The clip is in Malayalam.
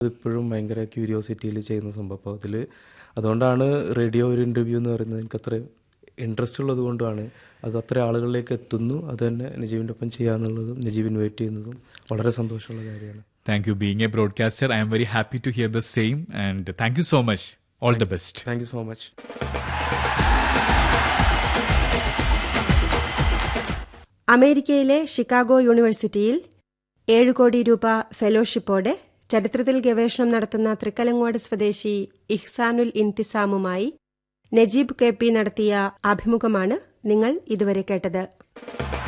അതിപ്പോഴും ഭയങ്കര ക്യൂരിയോസിറ്റിയിൽ ചെയ്യുന്ന സംഭവം അപ്പോൾ അതിൽ അതുകൊണ്ടാണ് റേഡിയോ ഒരു ഇൻ്റർവ്യൂ എന്ന് പറയുന്നത് എനിക്ക് അത്ര ഇൻട്രസ്റ്റ് ഉള്ളത് കൊണ്ടാണ് അത് അത്ര ആളുകളിലേക്ക് എത്തുന്നു അത് തന്നെ നജീബിൻ്റെ ഒപ്പം ചെയ്യാന്നുള്ളതും നജീബ് ഇൻവൈറ്റ് ചെയ്യുന്നതും വളരെ സന്തോഷമുള്ള കാര്യമാണ് Thank you. Being a broadcaster, I am very happy to hear the same. And thank you so much. All the best. Thank you so much അമേരിക്കയിലെ ഷിക്കാഗോ യൂണിവേഴ്സിറ്റിയിൽ ഏഴ് കോടി രൂപ ഫെലോഷിപ്പോടെ ചരിത്രത്തിൽ ഗവേഷണം നടത്തുന്ന തൃക്കലങ്ങോട് സ്വദേശി ഇഹ്സാനുൽ ഇൻതിസാമുമായി നജീബ് കെ പി നടത്തിയ അഭിമുഖമാണ് നിങ്ങൾ ഇതുവരെ കേട്ടത്